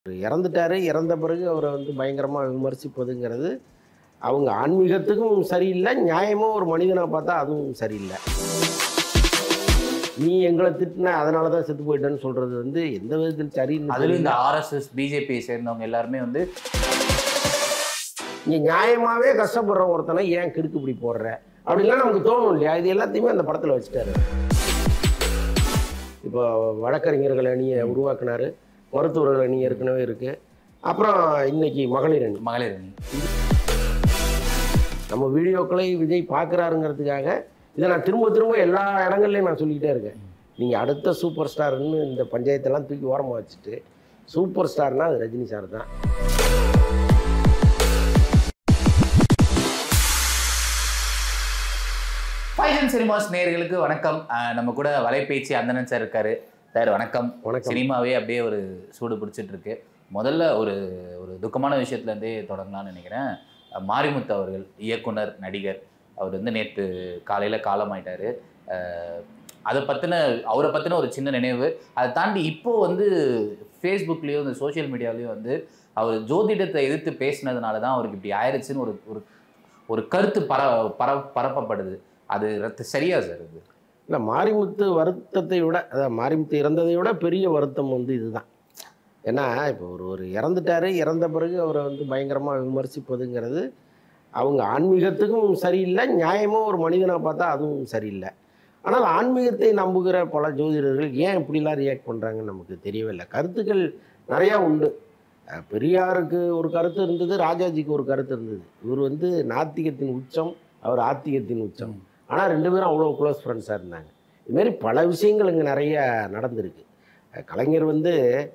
இறந்துட்டாரு இறந்த பிறகு அவரை வந்து பயங்கரமாக விமர்சிப்பதுங்கிறது அவங்க ஆன்மீகத்துக்கும் சரியில்லை நியாயமாக ஒரு மனிதனை பார்த்தா அதுவும் சரியில்லை நீ எங்களை திட்டின அதனால தான் செத்து போயிட்டேன்னு சொல்றது வந்து எந்த விதத்தில் சரின்னு அதுலயும் இந்த தெரியல. ஆர்எஸ்எஸ் பிஜேபி சேர்ந்தவங்க எல்லாருமே வந்து நீ நியாயமாவே கஷ்டப்படுற ஒருத்தனை ஏன் கிடுக்கு இப்படி போடுற அப்படின்லாம் நமக்கு தோணும் இல்லையா இது எல்லாத்தையுமே அந்த படத்தில் வச்சுட்டாரு இப்போ வழக்கறிஞர்கள் அணியை உருவாக்குனாரு மருத்துவர்கள் அணி ஏற்கனவே இருக்கு அப்புறம் இன்னைக்கு மகளிர் அணி மகளிர் அணி நம்ம வீடியோக்களை விஜய் பார்க்குறாருங்கிறதுக்காக இதை நான் திரும்ப திரும்ப எல்லா இடங்கள்லையும் நான் சொல்லிக்கிட்டே இருக்கேன் நீங்கள் அடுத்த சூப்பர் ஸ்டார்னு இந்த பஞ்சாயத்தெல்லாம் தூக்கி ஓரமாக வச்சுட்டு சூப்பர் ஸ்டார்னா அது ரஜினி சார் தான் ஃபைசன் சினிமாஸ் நேயர்களுக்கு வணக்கம் அஹ் நம்ம கூட வலைபேச்சு அந்தனன் சார் இருக்காரு சார் வணக்கம் வணக்கம் சினிமாவே அப்படியே ஒரு சூடு பிடிச்சிட்டு இருக்கு முதல்ல ஒரு ஒரு துக்கமான விஷயத்துல இருந்தே தொடங்கலாம்னு நினைக்கிறேன் அஹ் மாரிமுத்து அவர்கள் இயக்குனர் நடிகர் அவர் வந்து நேற்று காலையில காலமாயிட்டாரு அஹ் அதை பத்தின அவரை பத்தின ஒரு சின்ன நினைவு அதை தாண்டி இப்போ வந்து ஃபேஸ்புக்லேயும் இந்த சோஷியல் மீடியாலையும் வந்து அவர் ஜோதிடத்தை எதிர்த்து பேசினதுனால தான் அவருக்கு இப்படி ஆயிடுச்சுன்னு ஒரு ஒரு ஒரு கருத்து பர பர பரப்பப்படுது அது ரத்து சரியா சார் இது இல்லை மாரிமுத்து வருத்தத்தை விட அதாவது மாரிமுத்து இறந்ததை விட பெரிய வருத்தம் வந்து இதுதான் ஏன்னா இப்போ ஒரு ஒரு இறந்துட்டாரு இறந்த பிறகு அவரை வந்து பயங்கரமாக விமர்சிப்பதுங்கிறது அவங்க ஆன்மீகத்துக்கும் சரியில்லை நியாயமாக ஒரு மனிதனை பார்த்தா அதுவும் சரியில்லை ஆனால் ஆன்மீகத்தை நம்புகிற பல ஜோதிடர்கள் ஏன் இப்படிலாம் ரியாக்ட் பண்ணுறாங்கன்னு நமக்கு தெரியவே இல்லை கருத்துக்கள் நிறையா உண்டு அஹ் பெரியாருக்கு ஒரு கருத்து இருந்தது ராஜாஜிக்கு ஒரு கருத்து இருந்தது இவர் வந்து நாத்திகத்தின் உச்சம் அவர் ஆத்திகத்தின் உச்சம் ஆனால் ரெண்டு பேரும் அவ்வளோ க்ளோஸ் ஃப்ரெண்ட்ஸாக இருந்தாங்க இதுமாரி பல விஷயங்கள் இங்கே நிறைய நடந்திருக்கு அஹ் கலைஞர் வந்து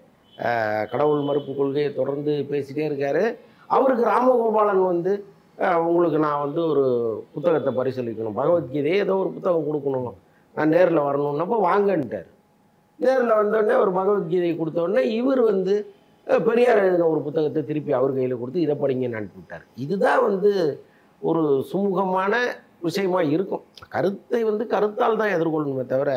அஹ், கடவுள் மறுப்பு கொள்கையை தொடர்ந்து பேசிட்டே இருக்காரு அவருக்கு ராமகோபாலன் வந்து அஹ், உங்களுக்கு நான் வந்து ஒரு புத்தகத்தை பரிசீலிக்கணும் பகவத்கீதையை ஏதோ ஒரு புத்தகம் கொடுக்கணும் நான் நேரில் வரணுன்னப்போ வாங்கன்ட்டார் நேரில் வந்தோடனே ஒரு பகவத்கீதையை கொடுத்த உடனே இவர் வந்து அஹ், பெரியார் எழுதின ஒரு புத்தகத்தை திருப்பி அவர் கையில் கொடுத்து இதை படிங்கன்னு அனுப்பிவிட்டார் இதுதான் வந்து ஒரு சுமூகமான விஷயமா இருக்கும் கருத்தை வந்து கருத்தால் தான் எதிர்கொள்ளணுமே தவிர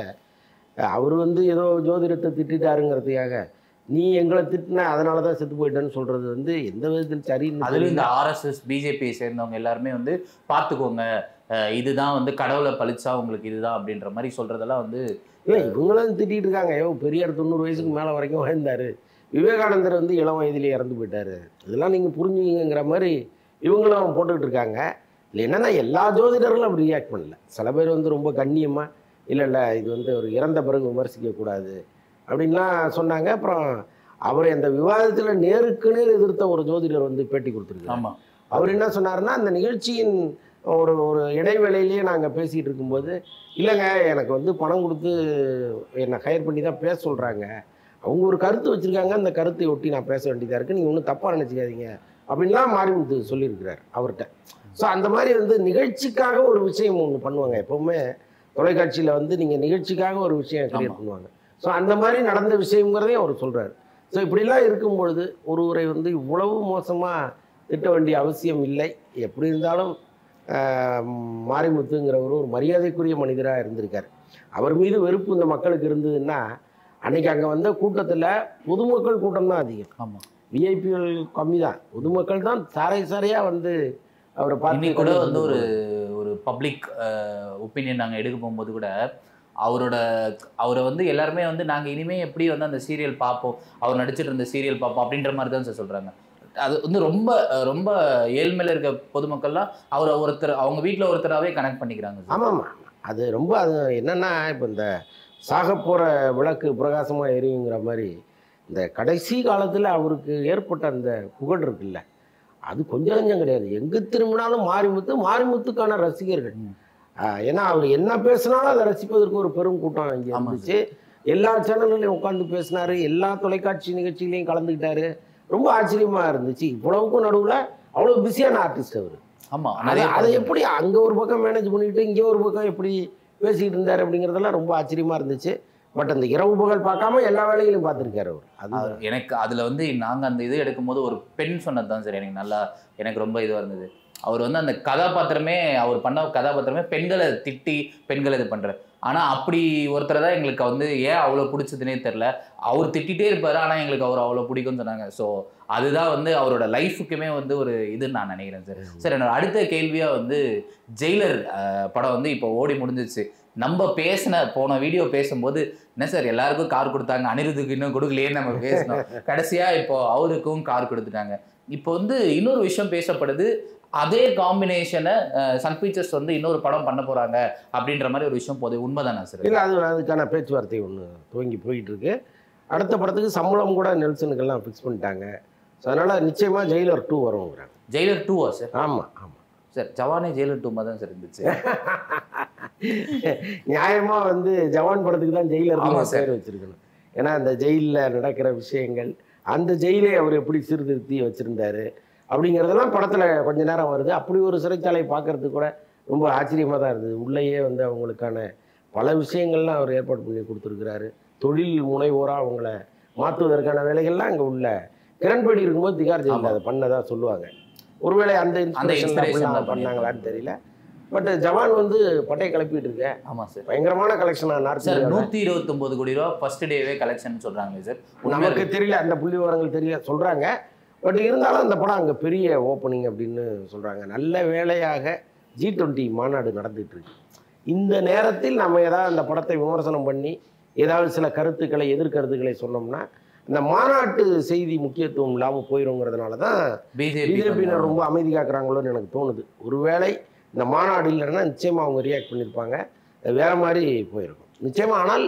அவர் வந்து ஏதோ ஜோதிடத்தை திட்டாருங்கிறதுக்காக நீ எங்களை திட்டின அதனால தான் செத்து போயிட்டேன்னு சொல்றது வந்து எந்த விதத்தில் சரின்னு அதுலயும் இந்த தெரியல. ஆர்எஸ்எஸ் பிஜேபி சேர்ந்தவங்க எல்லாருமே வந்து பார்த்துக்கோங்க அஹ் இதுதான் வந்து கடவுளை பழிச்சா உங்களுக்கு இதுதான் அப்படின்ற மாதிரி சொல்றதெல்லாம் வந்து இல்லை இவங்களும் திட்டிட்டு இருக்காங்க ஐயோ பெரியார் தொண்ணூறு வயசுக்கு மேலே வரைக்கும் வாழ்ந்தார் விவேகானந்தர் வந்து இளம் வயதிலே இறந்து போயிட்டாரு இதெல்லாம் நீங்கள் புரிஞ்சுங்கிற மாதிரி இவங்களும் போட்டுக்கிட்டு இருக்காங்க இல்லை என்னன்னா எல்லா ஜோதிடர்களும் அப்படி ரியாக்ட் பண்ணல சில பேர் வந்து ரொம்ப கண்ணியமாக இல்லை இல்லை இது வந்து ஒரு இறந்த பிறகு விமர்சிக்கக்கூடாது அப்படின்லாம் சொன்னாங்க அப்புறம் அவரை அந்த விவாதத்தில் நேருக்கு நேர் எதிர்த்த ஒரு ஜோதிடர் வந்து பேட்டி கொடுத்துருக்காரு ஆமா அவர் என்ன சொன்னாருன்னா அந்த நிகழ்ச்சியின் ஒரு ஒரு இடைவேளையிலேயே நாங்கள் பேசிகிட்டு இருக்கும்போது இல்லைங்க எனக்கு வந்து பணம் கொடுத்து என்னை ஹையர் பண்ணி தான் பேச சொல்கிறாங்க அவங்க ஒரு கருத்து வச்சுருக்காங்க அந்த கருத்தை ஒட்டி நான் பேச வேண்டியதாக இருக்குது நீங்கள் ஒன்றும் தப்பாக நினச்சிக்காதீங்க அப்படின்லாம் மாரிமுத்து சொல்லியிருக்கிறார் அவர்கிட்ட ஸோ அந்த மாதிரி வந்து நிகழ்ச்சிக்காக ஒரு விஷயம் ஒன்று பண்ணுவாங்க எப்போவுமே தொலைக்காட்சியில் வந்து நீங்கள் நிகழ்ச்சிக்காக ஒரு விஷயம் கிரியேட் ஆமா. பண்ணுவாங்க ஸோ அந்த மாதிரி நடந்த விஷயங்கிறதையும் அவர் சொல்கிறார் ஸோ இப்படிலாம் இருக்கும் பொழுது ஒருவரை வந்து இவ்வளவு மோசமாக திட்ட வேண்டிய அவசியம் இல்லை எப்படி இருந்தாலும் ஆஹ், மாரிமுத்துங்கிறவர் ஒரு மரியாதைக்குரிய மனிதராக இருந்திருக்கார் அவர் மீது வெறுப்பு இந்த மக்களுக்கு இருந்ததுன்னா அன்னைக்கு அங்கே வந்த கூட்டத்தில் பொதுமக்கள் கூட்டம் தான் அதிகம் ஆமா விஐபிகள் கம்மி தான் பொதுமக்கள் தான் சாரை சாரையாக வந்து அவரை இன்னைக்கு கூட வந்து ஒரு பார்த்து ஒரு பப்ளிக் ஒப்பீனியன் நாங்க எடுக்க போகும்போது கூட அவரோட அவரை வந்து எல்லாருமே வந்து நாங்க இனிமே எப்படி வந்து அந்த சீரியல் பார்ப்போம் அவர் நடிச்சிட்டு இருந்த சீரியல் பார்ப்போம் அப்படின்ற மாதிரி தான் சார் சொல்றாங்க அது வந்து ரொம்ப அஹ், ரொம்ப ஏழ்மையில இருக்க பொதுமக்கள்லாம் அவரை ஒருத்தர் அவங்க வீட்ல ஒருத்தராவே கனெக்ட் பண்ணிக்கிறாங்க சார். ஆமாம் ஆமாம் அது ரொம்ப அது என்னன்னா இப்போ இந்த சாக போகிற விளக்கு பிரகாசமாக எரியுங்கிற மாதிரி இந்த கடைசி காலத்தில் அவருக்கு ஏற்பட்ட அந்த புகழ் இருக்குல்ல அது கொஞ்சம் கொஞ்சம் கிடையாது எங்கே திரும்பினாலும் மாரிமுத்து மாரிமுத்துக்கான ரசிகர்கள் ம். ஆஹ் ஏன்னா அவர் என்ன பேசினாலும் அதை ரசிப்பதற்கு ஒரு பெரும் கூட்டம் இங்கே ஆமா இருந்துச்சு எல்லா சேனல்லையும் உட்காந்து பேசினாரு எல்லா தொலைக்காட்சி நிகழ்ச்சிகளையும் கலந்துக்கிட்டாரு ரொம்ப ஆச்சரியமா இருந்துச்சு இவ்வளவுக்கும் நடுவில் அவ்வளோ பிஸியான ஆர்டிஸ்ட் அவர் ஆமா அதை நிறைய அதை எப்படி அங்க ஒரு பக்கம் மேனேஜ் பண்ணிட்டு இங்க ஒரு பக்கம் எப்படி பேசிக்கிட்டு இருந்தாரு அப்படிங்கிறதெல்லாம் ரொம்ப ஆச்சரியமா இருந்துச்சு பட் அந்த இரவு பகல் பார்க்காம எல்லா வேலைகளையும் பார்த்துருக்காரு அவர் அது அது எனக்கு அதுல வந்து நாங்க அந்த இது எடுக்கும்போது ஒரு பெண் சொன்னது தான் சார் எனக்கு நல்லா எனக்கு ரொம்ப இதுவா இருந்தது அவர் வந்து அந்த கதாபாத்திரமே அவர் பண்ண கதாபாத்திரமே பெண்களை திட்டி பெண்களை இது பண்ற ஆனா அப்படி ஒருத்தரை தான் எங்களுக்கு வந்து ஏன் அவ்வளோ பிடிச்சதுனே தெரில அவர் திட்டிகிட்டே இருப்பாரு ஆனா எங்களுக்கு அவர் அவ்வளோ பிடிக்கும்னு சொன்னாங்க ஸோ அதுதான் வந்து அவரோட லைஃபுக்குமே வந்து ஒரு இதுன்னு நான் நினைக்கிறேன் சார் சார் என்னோட அடுத்த கேள்வியா வந்து ஜெயிலர் அஹ், படம் வந்து இப்போ ஓடி முடிஞ்சிச்சு நம்ம பேசின போன வீடியோ பேசும்போது என்ன சார் எல்லாருக்கும் கார் கொடுத்தாங்க அனிருத்துக்கு இன்னும் கொடுக்கலையே நம்ம பேசணும் கடைசியா இப்போ அவருக்கும் கார் கொடுத்துட்டாங்க இப்போ வந்து இன்னொரு விஷயம் பேசப்படுது அதே காம்பினேஷனை சன் பிக்சர்ஸ் வந்து இன்னொரு படம் பண்ண போறாங்க அப்படின்ற மாதிரி ஒரு விஷயம் போகுது உண்மைதானா சார் இல்லை அது அதுக்கான பேச்சுவார்த்தை ஒன்று துவங்கி போயிட்டு இருக்கு அடுத்த படத்துக்கு சம்பளம் கூட நெல்சனுக்கெல்லாம் ஃபிக்ஸ் பண்ணிட்டாங்க ஸோ அதனால் நிச்சயமாக ஜெயிலர் டூ வருங்கிறாங்க ஜெயிலர் டூவா சார் ஆமாம் ஆமாம் சார் ஜவானே ஜெயிலர் டூ தான் சார் இருந்துச்சு நியாயமாக வந்து ஜவான் படத்துக்கு தான் ஜெயிலர் ஆமா சார். பேர் வச்சிருக்கணும் ஏன்னா அந்த ஜெயிலில் நடக்கிற விஷயங்கள் அந்த ஜெயிலை அவர் எப்படி சீர்திருத்தி வச்சுருந்தாரு அப்படிங்கிறதெல்லாம் படத்தில் கொஞ்ச நேரம் வருது அப்படி ஒரு சிறைச்சாலை பார்க்கறதுக்கு கூட ரொம்ப ஆச்சரியமாக தான் இருந்தது உள்ளேயே வந்து அவங்களுக்கான பல விஷயங்கள்லாம் அவர் ஏற்பாடு பண்ணி கொடுத்துருக்கிறாரு தொழில் முனைவோராக அவங்கள மாற்றுவதற்கான வேலைகள்லாம் அங்கே உள்ள கிரண்பேடி இருக்கும்போது திகார் ஜெயிலில் ஆமா. அதை பண்ணதா சொல்லுவாங்க ஒருவேளை அந்த அந்த இன்ஸ்பிரேஷன் inspiration தான் பண்ணாங்களான்னு தெரியல பட் ஜவான் வந்து பட்டையை கிளப்பிட்டு இருக்கேன் ஆமா சார் பயங்கரமான கலெக்ஷனா நார்த் சார் இந்தியாவில் நூத்தி இருபத்தொன்பது கோடி ரூபா ஃபர்ஸ்ட் டேவே கலெக்ஷன் சொல்றாங்களே சார் நமக்கு தெரியல அந்த புள்ளி விவரங்கள் தெரியல சொல்றாங்க பட் இருந்தாலும் அந்த படம் அங்கே பெரிய ஓப்பனிங் அப்படின்னு சொல்றாங்க நல்ல வேலையாக ஜி டுவெண்ட்டி மாநாடு நடந்துட்டு இருக்கு இந்த நேரத்தில் நம்ம ஏதாவது அந்த படத்தை விமர்சனம் பண்ணி ஏதாவது சில கருத்துக்களை எதிர்கருத்துக்களை சொன்னோம்னா இந்த மாநாட்டு செய்தி முக்கியத்துவம் இல்லாமல் போயிருங்கிறதுனால தான் பிஜேபி பிஜேபியினர் ரொம்ப அமைதி காக்குறாங்களோன்னு எனக்கு தோணுது ஒருவேளை இந்த மாநாடு இல்லைன்னா நிச்சயமாக அவங்க ரியாக்ட் பண்ணியிருப்பாங்க அது வேற மாதிரி போயிருக்கும் நிச்சயமாக ஆனால்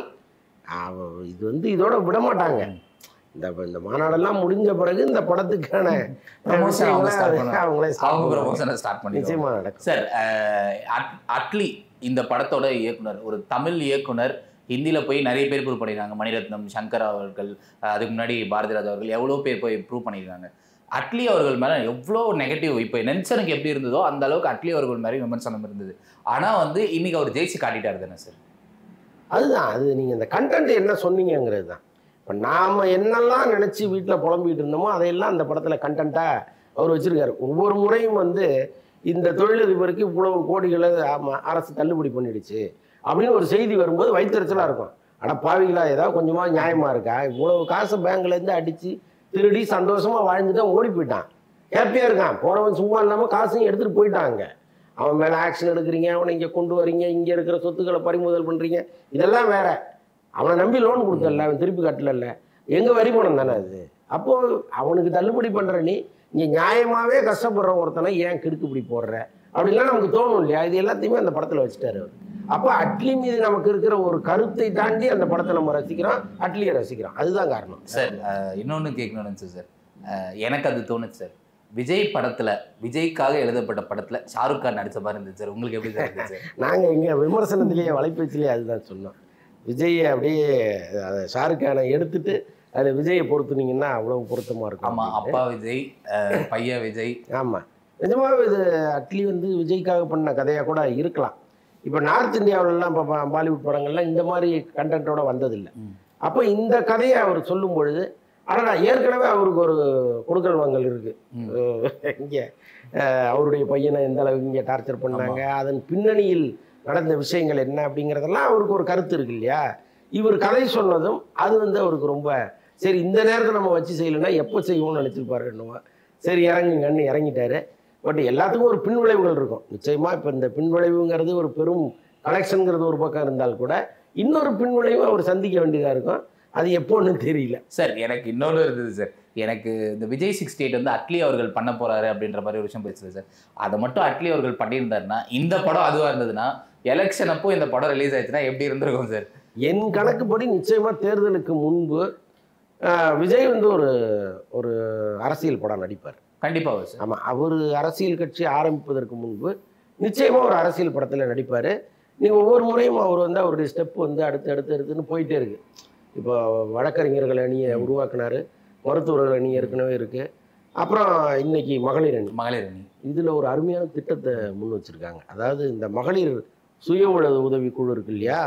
அவ- இது வந்து இதோட விட மாட்டாங்க இந்த இந்த மாநாடெல்லாம் முடிஞ்ச பிறகு இந்த படத்துக்கான Promotion அவங்க விஷயங்களை start பண்ணுவாங்க. அவங்களே start அவங்க பண்ணுவாங்க. ப்ரமோஷனை ஸ்டார்ட் பண்ணி நிச்சயமா நடக்கும் சார் அஹ், அட்- அட்லி இந்த படத்தோட இயக்குனர் ஒரு தமிழ் இயக்குனர் ஹிந்தியில போய் நிறைய பேர் ப்ரூவ் பண்ணியிருக்காங்க மணிரத்னம் சங்கர் அவர்கள் அஹ், அதுக்கு முன்னாடி பாரதிராஜ் அவர்கள் எவ்வளோ பேர் போய் ப்ரூவ் பண்ணியிருக்காங்க அட்லி அவர்கள் மேல எவ்வளோ நெகட்டிவ் இப்போ நெல்சனுக்கு எப்படி இருந்ததோ அந்த அளவுக்கு அட்லி அவர்கள் மேலே விமர்சனம் இருந்தது ஆனா வந்து இன்னைக்கு அவர் ஜெயிச்சு காட்டிட்டாரு தானே சார் அதுதான் அது நீங்கள் இந்த கண்டென்ட் என்ன சொன்னீங்கங்கிறது தான் இப்போ நாம் என்னெல்லாம் நினச்சி வீட்டில் புலம்பிட்டு இருந்தோமோ அதையெல்லாம் அந்த படத்தில் கண்டென்ட்டாக அவர் வச்சிருக்காரு ஒவ்வொரு முறையும் வந்து இந்த தொழிலதிபருக்கு இவ்வளவு கோடிகளை ஆமாம் அரசு தள்ளுபடி பண்ணிடுச்சு அப்படின்னு ஒரு செய்தி வரும்போது வயிற்றுச்சலாக இருக்கும் அட பாவிகளா ஏதாவது கொஞ்சமாக நியாயமாக இருக்கா இவ்வளவு காசு பேங்க்லேருந்து அடித்து திருடி சந்தோஷமாக வாழ்ந்துட்டு அவன் ஓடி போயிட்டான் ஹாப்பியாக இருக்கான் போனவன் சும்மா இல்லாமல் காசையும் எடுத்துகிட்டு போயிட்டாங்க அவன் மேலே ஆக்ஷன் எடுக்கிறீங்க அவனை இங்கே கொண்டு வரீங்க இங்கே இருக்கிற சொத்துக்களை பறிமுதல் பண்ணுறீங்க இதெல்லாம் வேற அவனை நம்பி லோன் கொடுத்தல அவன் திருப்பி கட்டலல்ல எங்கள் வரி பணம் தானே அது அப்போ அவனுக்கு தள்ளுபடி பண்ணுற நீ இங்கே நியாயமாகவே கஷ்டப்படுற ஒருத்தனை ஏன் கிடுக்குப்பிடி போடுற அப்படின்லாம் நமக்கு தோணும் இல்லையா இது எல்லாத்தையுமே அந்த படத்தில் வச்சுட்டாரு அவர் அப்போ அட்லி மீது நமக்கு இருக்கிற ஒரு கருத்தை தாண்டி அந்த படத்தை நம்ம ரசிக்கிறோம் அட்லியை ரசிக்கிறோம் அதுதான் காரணம் சார் அஹ், இன்னொன்னு கேட்கணும்னு இருந்துச்சு சார் அஹ், எனக்கு அது தோணுச்சு சார் விஜய் படத்துல விஜய்க்காக எழுதப்பட்ட படத்துல ஷாருக் கான் நடிச்ச மாதிரி இருந்துச்சு சார் உங்களுக்கு எப்படி சார் இருந்துச்சு நாங்கள் இங்கே விமர்சனத்திலேயே வலைப்பேச்சிலேயே அதுதான் சொன்னோம் விஜயை அப்படியே அதை ஷாருக் கானை எடுத்துட்டு அதை விஜயை பொருத்துனீங்கன்னா அவ்வளவு பொருத்தமாக இருக்கும் ஆமா அப்படின்ட்டு. அப்பா விஜய் அஹ், பையன் விஜய் ஆமாம் நிஜமாவே இது அட்லி வந்து விஜய்க்காக பண்ண கதையாக கூட இருக்கலாம் இப்போ நார்த் இந்தியாவிலலாம் இப்போ பாலிவுட் படங்கள்லாம் இந்த மாதிரி கண்டென்ட்டோட வந்ததில்லை ம். அப்போ இந்த கதையை அவர் சொல்லும் பொழுது ஆனால் ஏற்கனவே அவருக்கு ஒரு கொடுக்கல் வாங்கல் இருக்கு ம். இங்கே அவருடைய பையனை எந்த அளவுக்கு இங்கே டார்ச்சர் பண்ணாங்க அதன் பின்னணியில் நடந்த விஷயங்கள் என்ன அப்படிங்கிறதெல்லாம் அவருக்கு ஒரு கருத்து இருக்கு இல்லையா இவர் கதை சொன்னதும் அது வந்து அவருக்கு ரொம்ப சரி இந்த நேரத்தில் நம்ம வச்சு செய்யலைன்னா எப்போ செய்வோம்னு நினச்சிருப்பாரு என்னவோ சரி இறங்குங்கன்னு இறங்கிட்டாரு பட் எல்லாத்துக்கும் ஒரு பின்விளைவுகள் இருக்கும் நிச்சயமாக இப்போ இந்த பின்விளைவுங்கிறது ஒரு பெரும் கலெக்ஷனுங்கிறது ஒரு பக்கம் இருந்தால் கூட இன்னொரு பின்விளைவு அவர் சந்திக்க வேண்டியதாக இருக்கும் அது எப்போன்னு தெரியல சார் எனக்கு இன்னொன்று இருந்தது சார் எனக்கு இந்த விஜய் சிக்ஸ்டி எயிட் வந்து அட்லி அவர்கள் பண்ண போறாரு அப்படின்ற மாதிரி ஒரு விஷயம் பேசுது சார் அதை மட்டும் அட்லி அவர்கள் பண்ணியிருந்தாருன்னா இந்த படம் அதுவா இருந்ததுன்னா எலெக்ஷன் அப்போ இந்த படம் ரிலீஸ் ஆயிடுச்சுன்னா எப்படி இருந்திருக்கும் சார் என் கணக்குப்படி நிச்சயமாக தேர்தலுக்கு முன்பு ஆஹ், விஜய் வந்து ஒரு ஒரு அரசியல் படம் நடிப்பார் கண்டிப்பாக சார் ஆமாம் அவர் அரசியல் கட்சி ஆரம்பிப்பதற்கு முன்பு நிச்சயமாக ஒரு அரசியல் படத்தில் நடிப்பார் நீங்கள் ஒவ்வொரு முறையும் அவர் வந்து அவருடைய ஸ்டெப் வந்து அடுத்து அடுத்து அடுத்துன்னு போயிட்டே இருக்கு இப்போ வழக்கறிஞர்கள் அணியை உருவாக்குனாரு மருத்துவர்கள் அணி ஏற்கனவே இருக்குது அப்புறம் இன்னைக்கு மகளிர் அணி மகளிர் அணி இதில் ஒரு அருமையான திட்டத்தை முன் வச்சுருக்காங்க அதாவது இந்த மகளிர் சுய உழவு உதவி குழு இருக்கு இல்லையா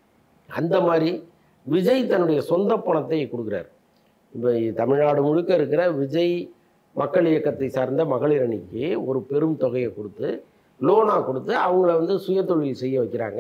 அந்த மாதிரி விஜய் தன்னுடைய சொந்த பணத்தை கொடுக்குறாரு இப்போ தமிழ்நாடு முழுக்க இருக்கிற விஜய் மக்கள் இயக்கத்தை சார்ந்த மகளிர் அணிக்கு ஒரு பெரும் தொகையை கொடுத்து லோனாக கொடுத்து அவங்கள வந்து சுயதொழில் செய்ய வைக்கிறாங்க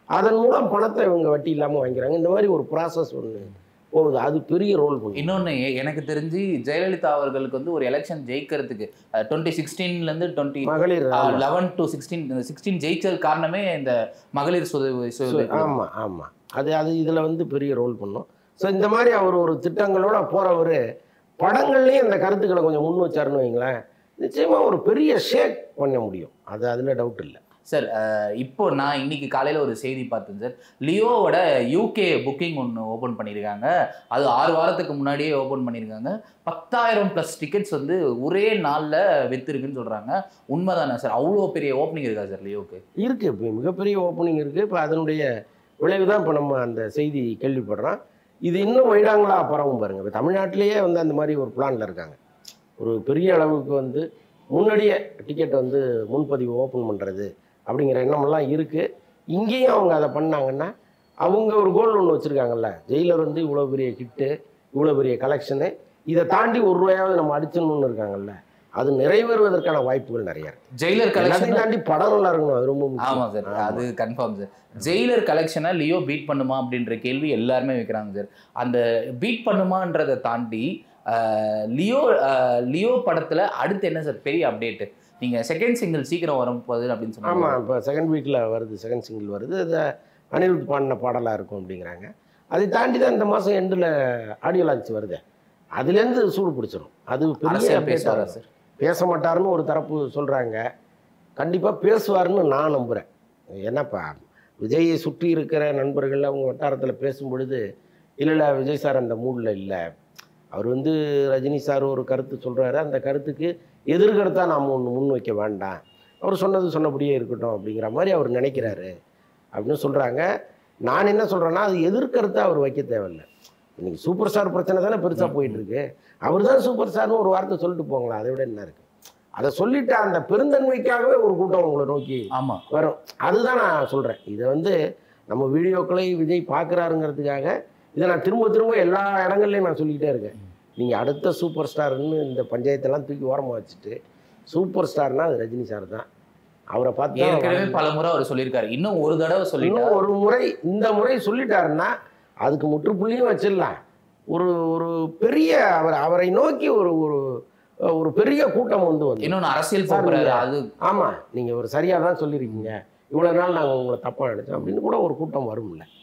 அதன் மூலம் பணத்தை இவங்க வட்டி இல்லாமல் வாங்கிறாங்க இந்த மாதிரி ஒரு ப்ராசஸ் ஒன்று போகுது அது பெரிய ரோல் பண்ணும் இன்னொன்று எனக்கு தெரிஞ்சு ஜெயலலிதா அவர்களுக்கு வந்து ஒரு எலெக்ஷன் ஜெயிக்கிறதுக்கு டுவெண்ட்டி சிக்ஸ்டீன்லேருந்து டுவெண்ட்டி மகளிர் லெவன் டு சிக்ஸ்டீன் சிக்ஸ்டீன் ஜெயிச்சது காரணமே இந்த மகளிர் சுய சுய உதவி குழு. ஆமாம் ஆமாம் அது அது இதில் வந்து பெரிய ரோல் பண்ணும் ஸோ இந்த மாதிரி அவர் ஒரு திட்டங்களோட போகிறவர் படங்கள்லேயும் அந்த கருத்துக்களை கொஞ்சம் முன் வச்சாருன்னு வைங்களேன் நிச்சயமாக ஒரு பெரிய ஷேக் பண்ண முடியும் அது அதில் டவுட் இல்லை சார் அஹ், இப்போ நான் இன்னைக்கு காலையில் ஒரு செய்தி பார்த்தேன் சார் லியோவோட யூகே புக்கிங் ஒன்று ஓப்பன் பண்ணியிருக்காங்க அது ஆறு வாரத்துக்கு முன்னாடியே ஓப்பன் பண்ணியிருக்காங்க பத்தாயிரம் ப்ளஸ் டிக்கெட்ஸ் வந்து ஒரே நாளில் விற்றுருக்குன்னு சொல்கிறாங்க உண்மைதானே சார் அவ்வளோ பெரிய ஓப்பனிங் இருக்கா சார் லியோவுக்கு இருக்குது இப்போ மிகப்பெரிய ஓப்பனிங் இருக்குது இப்போ அதனுடைய விளைவு தான் இப்போ நம்ம அந்த செய்தி கேள்விப்படுறோம் இது இன்னும் வைடாங்களா பரவும் பாருங்கள் இப்போ தமிழ்நாட்டிலேயே வந்து அந்த மாதிரி ஒரு பிளானில் இருக்காங்க ஒரு பெரிய அளவுக்கு வந்து முன்னாடியே டிக்கெட் வந்து முன்பதிவு ஓப்பன் பண்ணுறது அப்படிங்கிற எண்ணமெல்லாம் இருக்குது இங்கேயும் அவங்க அதை பண்ணாங்கன்னா அவங்க ஒரு கோல் ஒன்று வச்சுருக்காங்கல்ல ஜெயிலர் வந்து இவ்வளோ பெரிய கிட்டு இவ்வளோ பெரிய கலெக்ஷனு இதை தாண்டி ஒரு ரூபாயாவது நம்ம அடிச்சிடணும்னு இருக்காங்கல்ல அது நிறைவேறுவதற்கான வாய்ப்புகள் நிறைய இருக்கு ஜெயிலர் கலெக்ஷன் எல்லாத்தையும் தாண்டி படம் நல்லா இருக்கணும் அது ரொம்ப முக்கியம். ஆமாம் சார் ஆமா. அது கன்ஃபார்ம் சார் ஜெயிலர் கலெக்ஷனை லியோ பீட் பண்ணுமா அப்படின்ற கேள்வி எல்லாருமே வைக்கிறாங்க சார் அந்த பீட் பண்ணுமான்றதை தாண்டி ஆஹ், லியோ ஆஹ், லியோ படத்தில் அடுத்து என்ன சார் பெரிய அப்டேட்டு நீங்கள் செகண்ட் சிங்கிள் சீக்கிரம் வரும் போகுது அப்படின்னு சொன்னாங்க ஆமாம் இப்போ செகண்ட் வீக்கில் வருது செகண்ட் சிங்கிள் வருது அது அனிருத் பாடின பாடலாக இருக்கும் அப்படிங்கிறாங்க அதை தாண்டி தான் இந்த மாதம் எண்டில் ஆடியோ லான்ச் வருது அதுலேருந்து சூடு பிடிச்சிரும் அது பெரிய அரசியல் update பேசுவாரா ஆகும். சார் பேச மாட்டாருன்னு ஒரு தரப்பு சொல்கிறாங்க கண்டிப்பாக பேசுவாருன்னு நான் நம்புகிறேன் என்னப்பா விஜயை சுற்றி இருக்கிற நண்பர்கள் அவங்க வட்டாரத்தில் பேசும் பொழுது இல்லை இல்லை விஜய் சார் அந்த மூடில் இல்லை அவர் வந்து ரஜினி சார் ஒரு கருத்து சொல்கிறாரு அந்த கருத்துக்கு எதிர்கருத்தாக நாம் ஒன்று முன் வைக்க வேண்டாம் அவர் சொன்னது சொன்னபடியே இருக்கட்டும் அப்படிங்கிற மாதிரி அவர் நினைக்கிறாரு அப்படின்னு சொல்கிறாங்க நான் என்ன சொல்கிறேன்னா அது எதிர்கருத்தாக அவர் வைக்க தேவையில்லை இன்னைக்கு சூப்பர் ஸ்டார் பிரச்சனை தானே பெருசாக போயிட்டு இருக்கு அவர் தான் சூப்பர் ஸ்டார்னு ஒரு வார்த்தை சொல்லிட்டு போங்களா அதை விட என்ன இருக்கு அதை சொல்லிட்டு அந்த பெருந்தன்மைக்காகவே ஒரு கூட்டம் உங்களை நோக்கி ஆமாம் வரும் அதுதான் நான் சொல்கிறேன் இதை வந்து நம்ம வீடியோக்களை விஜய் பார்க்குறாருங்கிறதுக்காக இதை நான் திரும்ப திரும்ப எல்லா இடங்கள்லையும் நான் சொல்லிக்கிட்டே இருக்கேன் நீங்கள் அடுத்த சூப்பர் ஸ்டார்னு இந்த பஞ்சாயத்தெல்லாம் தூக்கி ஓரமாக வச்சுட்டு சூப்பர் ஸ்டார்னா அது ரஜினி சார் தான் அவரை பார்த்து ஏற்கனவே தான் பல முறை அவர் சொல்லியிருக்காரு இன்னும் ஒரு தடவை சொல்லிட்டா இன்னும் ஒரு முறை இந்த முறை சொல்லிட்டாருன்னா அதுக்கு முற்றுப்புள்ளியும் வச்சிடலாம் ஒரு ஒரு பெரிய அவர் அவரை நோக்கி ஒரு ஒரு ஒரு பெரிய கூட்டம் வந்து வந்து இன்னொன்று அரசியல் சார், போகிறாரு நீங்க- அது ஆமாம் நீங்கள் ஒரு சரியாக தான் சொல்லியிருக்கீங்க இவ்வளோ நாள் நாங்கள் உங்களை தப்பாக நினச்சோம் அப்படின்னு கூட ஒரு கூட்டம் வரும்ல